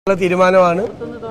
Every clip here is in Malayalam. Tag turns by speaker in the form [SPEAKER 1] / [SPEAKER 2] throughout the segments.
[SPEAKER 1] ചെയ്യാനുള്ള തീരുമാനമാണ്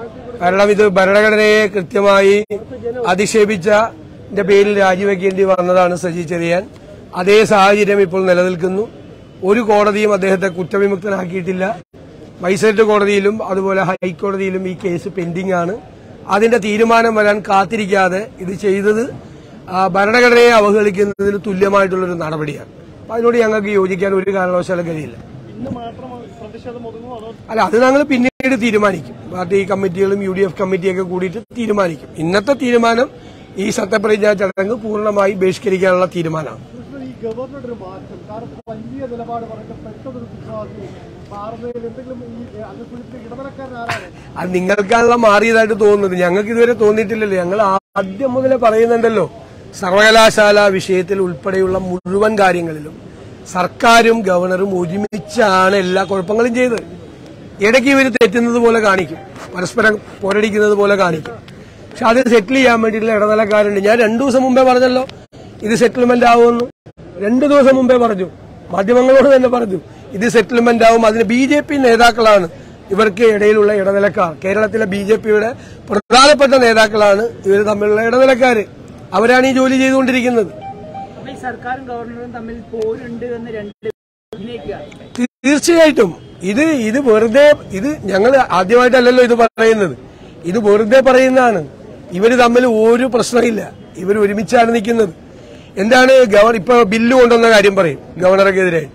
[SPEAKER 1] കാരണം ഇത് ഭരണഘടനയെ കൃത്യമായി അധിക്ഷേപിച്ച ന്റെ പേരിൽ രാജിവെക്കേണ്ടി വന്നതാണ് സജി ചെറിയാൻ അതേ സാഹചര്യം ഇപ്പോൾ നിലനിൽക്കുന്നു ഒരു കോടതിയും അദ്ദേഹത്തെ കുറ്റവിമുക്തനാക്കിയിട്ടില്ല മജിസ്ട്രേറ്റ് കോടതിയിലും അതുപോലെ ഹൈക്കോടതിയിലും ഈ കേസ് പെൻഡിംഗ് ആണ് അതിന്റെ തീരുമാനം വരാൻ കാത്തിരിക്കാതെ ഇത് ചെയ്തത് ആ, ഭരണഘടനയെ അവഹേളിക്കുന്നതിന് തുല്യമായിട്ടുള്ളൊരു നടപടിയാണ് അപ്പൊ അതിനോട് ഞങ്ങൾക്ക് യോജിക്കാൻ ഒരു കാരണവശാലും കഴിയില്ല
[SPEAKER 2] ഇന്ന് മാത്രം പ്രതിഷേധം ഒതുങ്ങുമോ അതോ
[SPEAKER 1] അല്ല അത് ഞങ്ങൾ പിന്നീട് തീരുമാനിക്കും പാർട്ടി കമ്മിറ്റികളും യു ഡി എഫ് കമ്മിറ്റിയൊക്കെ കൂടിയിട്ട് തീരുമാനിക്കും ഇന്നത്തെ തീരുമാനം ഈ സത്യപ്രതിജ്ഞാ ചടങ്ങ് പൂർണ്ണമായി ബഹിഷ്കരിക്കാനുള്ള തീരുമാനമാണ്
[SPEAKER 2] കൃഷ്ണൻ ഈ ഗവർണറുടെ ഒരു മാറ്റം കാരണം വലിയ നിലപാട് പറഞ്ഞ പെട്ടെന്നൊരു വിശ്വാസി മാറുന്നതിൽ എന്തെങ്കിലും ഈ അനുസരിച്ച് ഇടപെടക്കാരൻ ആരാണ്
[SPEAKER 1] അത് നിങ്ങൾക്കാണല്ലോ മാറിയതായിട്ട് തോന്നുന്നത് ഞങ്ങൾക്ക് ഇതുവരെ തോന്നിയിട്ടില്ലല്ലോ ഞങ്ങൾ ആദ്യം മുതലേ പറയുന്നുണ്ടല്ലോ സർവകലാശാല വിഷയത്തിൽ ഉൾപ്പെടെയുള്ള മുഴുവൻ കാര്യങ്ങളിലും സർക്കാരും ഗവർണറും ഒരുമിച്ചാണ് എല്ലാ കുഴപ്പങ്ങളും ചെയ്തത് ഇടയ്ക്ക് ഇവർ തെറ്റുന്നത് പോലെ കാണിക്കും പരസ്പരം പോരടിക്കുന്നത് പോലെ കാണിക്കും പക്ഷെ അത് സെറ്റിൽ ചെയ്യാൻ വേണ്ടിയിട്ടുള്ള ഇടനിലക്കാരുണ്ട് ഞാൻ രണ്ടു ദിവസം മുമ്പേ പറഞ്ഞല്ലോ ഇത് സെറ്റിൽമെന്റ് ആവുമെന്ന് രണ്ടു ദിവസം മുമ്പേ പറഞ്ഞു മാധ്യമങ്ങളോട് തന്നെ പറഞ്ഞു ഇത് സെറ്റിൽമെന്റ് ആവും അതിന് ബി ജെ പി നേതാക്കളാണ് ഇവർക്ക് ഇടയിലുള്ള ഇടനിലക്കാർ കേരളത്തിലെ ബി ജെ പിയുടെ പ്രധാനപ്പെട്ട നേതാക്കളാണ് ഇവർ തമ്മിലുള്ള ഇടനിലക്കാര് അവരാണ് ഈ ജോലി ചെയ്തുകൊണ്ടിരിക്കുന്നത്
[SPEAKER 3] അപ്പൊ ഈ സർക്കാരും ഗവർണറും തമ്മിൽ പോരുണ്ട് എന്ന് രണ്ട് ഉന്നയിക്കുകയാണ്
[SPEAKER 1] തീർച്ചയായിട്ടും ഇത് ഇത് വെറുതെ ഇത് ഞങ്ങൾ ആദ്യമായിട്ടല്ലല്ലോ ഇത് പറയുന്നത് ഇത് വെറുതെ പറയുന്നതാണ് ഇവര് തമ്മിൽ ഒരു പ്രശ്നമില്ല ഇവർ ഒരുമിച്ചാണ് നിൽക്കുന്നത് എന്താണ് ഗവർണർ ഇപ്പൊ ബില്ല് കൊണ്ടുവന്ന കാര്യം പറയും ഗവർണർക്കെതിരായിട്ട്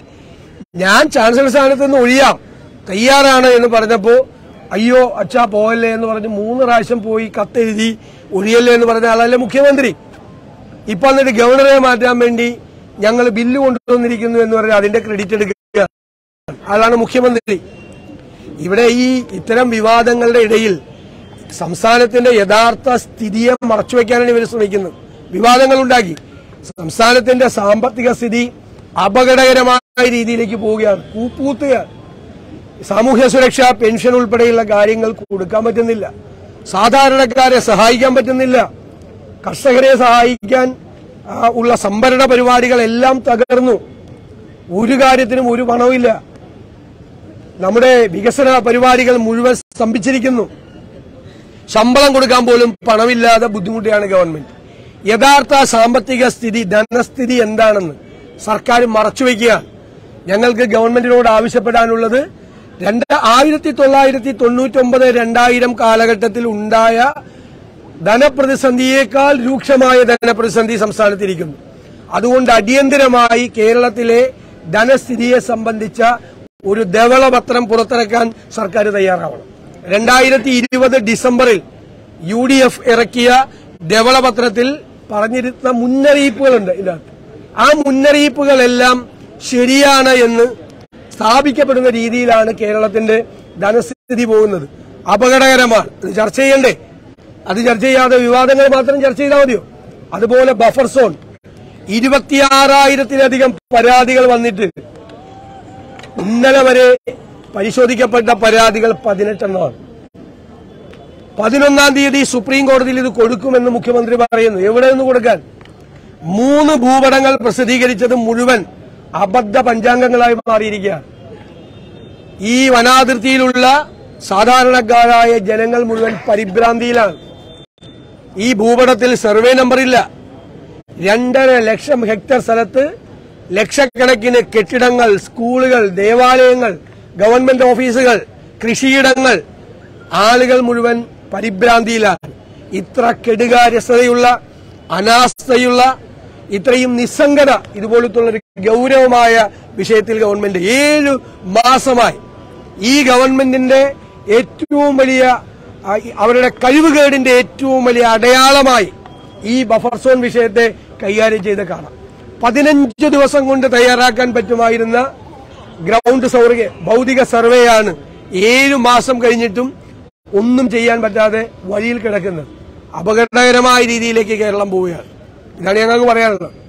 [SPEAKER 1] ഞാൻ ചാൻസലർ സ്ഥാനത്ത് നിന്ന് ഒഴിയാം തയ്യാറാണ് എന്ന് പറഞ്ഞപ്പോ അയ്യോ അച്ഛാ പോകല്ലേ എന്ന് പറഞ്ഞ് മൂന്ന് പ്രാവശ്യം പോയി കത്തെഴുതി ഒഴിയല്ലേ എന്ന് പറഞ്ഞ ആളല്ലേ മുഖ്യമന്ത്രി ഇപ്പൊ എന്നിട്ട് ഗവർണറെ മാറ്റാൻ വേണ്ടി ഞങ്ങൾ ബില്ല് കൊണ്ടുവന്നിരിക്കുന്നു എന്ന് പറഞ്ഞാൽ അതിന്റെ ക്രെഡിറ്റ് എടുക്കുക അതാണ് മുഖ്യമന്ത്രി ഇവിടെ ഈ ഇത്തരം വിവാദങ്ങളുടെ ഇടയിൽ സംസ്ഥാനത്തിന്റെ യഥാർത്ഥ സ്ഥിതിയെ മറച്ചുവെക്കാനാണ് ഇവർ ശ്രമിക്കുന്നത് വിവാദങ്ങൾ ഉണ്ടാക്കി സംസ്ഥാനത്തിന്റെ സാമ്പത്തിക സ്ഥിതി അപകടകരമായ രീതിയിലേക്ക് പോവുകയാണ് കൂപ്പൂത്തുകയാണ് സാമൂഹ്യ സുരക്ഷ പെൻഷൻ ഉൾപ്പെടെയുള്ള കാര്യങ്ങൾ കൊടുക്കാൻ പറ്റുന്നില്ല സാധാരണക്കാരെ സഹായിക്കാൻ പറ്റുന്നില്ല കർഷകരെ സഹായിക്കാൻ ആ, ഉള്ള സംഭരണ പരിപാടികളെല്ലാം തകർന്നു ഒരു കാര്യത്തിനും ഒരു പണവുമില്ല നമ്മുടെ വികസന പരിപാടികൾ മുഴുവൻ സ്തംഭിച്ചിരിക്കുന്നു ശമ്പളം കൊടുക്കാൻ പോലും പണമില്ലാതെ ബുദ്ധിമുട്ടിയാണ് ഗവൺമെന്റ് യഥാർത്ഥ സാമ്പത്തിക സ്ഥിതി ധനസ്ഥിതി എന്താണെന്ന് സർക്കാർ മറച്ചുവെക്കുകയാണ് ഞങ്ങൾക്ക് ഗവൺമെന്റിനോട് ആവശ്യപ്പെടാനുള്ളത് രണ്ട് ആയിരത്തി തൊള്ളായിരത്തി തൊണ്ണൂറ്റൊമ്പത് രണ്ടായിരം കാലഘട്ടത്തിൽ ഉണ്ടായ ധനപ്രതിസന്ധിയേക്കാൾ രൂക്ഷമായ ധനപ്രതിസന്ധി സംസ്ഥാനത്തിരിക്കുന്നു അതുകൊണ്ട് അടിയന്തരമായി കേരളത്തിലെ ധനസ്ഥിതിയെ സംബന്ധിച്ച ഒരു ധവളപത്രം പുറത്തിറക്കാൻ സർക്കാർ തയ്യാറാവണം രണ്ടായിരത്തി ഇരുപത് ഡിസംബറിൽ യു ഡി എഫ് ഇറക്കിയ ധവളപത്രത്തിൽ പറഞ്ഞിരുന്ന മുന്നറിയിപ്പുകളുണ്ട് ഇതിനകത്ത് ആ മുന്നറിയിപ്പുകളെല്ലാം ശരിയാണ് എന്ന് സ്ഥാപിക്കപ്പെടുന്ന രീതിയിലാണ് കേരളത്തിന്റെ ധനസ്ഥിതി പോകുന്നത് അപകടകരമാണ് ഇത് ചർച്ച ചെയ്യണ്ടേ അത് ചർച്ച ചെയ്യാതെ വിവാദങ്ങൾ മാത്രം ചർച്ച ചെയ്താൽ മതിയോ അതുപോലെ ബഫർ സോൺ ഇരുപത്തിയാറായിരത്തിലധികം പരാതികൾ വന്നിട്ട് ഇന്നലെ വരെ പരിശോധിക്കപ്പെട്ട പരാതികൾ പതിനെട്ടെണ്ണമാണ് പതിനൊന്നാം തീയതി സുപ്രീം കോടതിയിൽ ഇത് കൊടുക്കുമെന്ന് മുഖ്യമന്ത്രി പറയുന്നു എവിടെ നിന്ന് കൊടുക്കാൻ മൂന്ന് ഭൂപടങ്ങൾ പ്രസിദ്ധീകരിച്ചത് മുഴുവൻ അബദ്ധ പഞ്ചാംഗങ്ങളായി മാറിയിരിക്കുകയാണ് ഈ വനാതിർത്തിയിലുള്ള സാധാരണക്കാരായ ജനങ്ങൾ മുഴുവൻ പരിഭ്രാന്തിയിലാണ് ഈ ഭൂപടത്തിൽ സർവേ നമ്പറില്ല രണ്ടര ലക്ഷം ഹെക്ടർ സ്ഥലത്ത് ലക്ഷക്കണക്കിന് കെട്ടിടങ്ങൾ സ്കൂളുകൾ ദേവാലയങ്ങൾ ഗവൺമെന്റ് ഓഫീസുകൾ കൃഷിയിടങ്ങൾ ആളുകൾ മുഴുവൻ പരിഭ്രാന്തിയിലാണ് ഇത്ര കെടുകാര്യസ്ഥതയുള്ള അനാസ്ഥയുള്ള ഇത്രയും നിസ്സംഗത ഇതുപോലത്തുള്ള ഒരു ഗൗരവമായ വിഷയത്തിൽ ഗവൺമെന്റ് ഏഴു മാസമായി ഈ ഗവൺമെന്റിന്റെ ഏറ്റവും വലിയ ആ, ഈ അവരുടെ കഴിവുകേടിന്റെ ഏറ്റവും വലിയ അടയാളമായി ഈ ബഫർ സോൺ വിഷയത്തെ കൈകാര്യം ചെയ്ത് കാണാം പതിനഞ്ച് ദിവസം കൊണ്ട് തയ്യാറാക്കാൻ പറ്റുമായിരുന്ന ഗ്രൗണ്ട് സൗകര്യ ഭൗതിക സർവേയാണ് ഏഴു മാസം കഴിഞ്ഞിട്ടും ഒന്നും ചെയ്യാൻ പറ്റാതെ വഴിയിൽ കിടക്കുന്നത് അപകടകരമായ രീതിയിലേക്ക് കേരളം പോവുകയാണ് ഇതാണ് ഞങ്ങൾക്ക് പറയാനുള്ളത്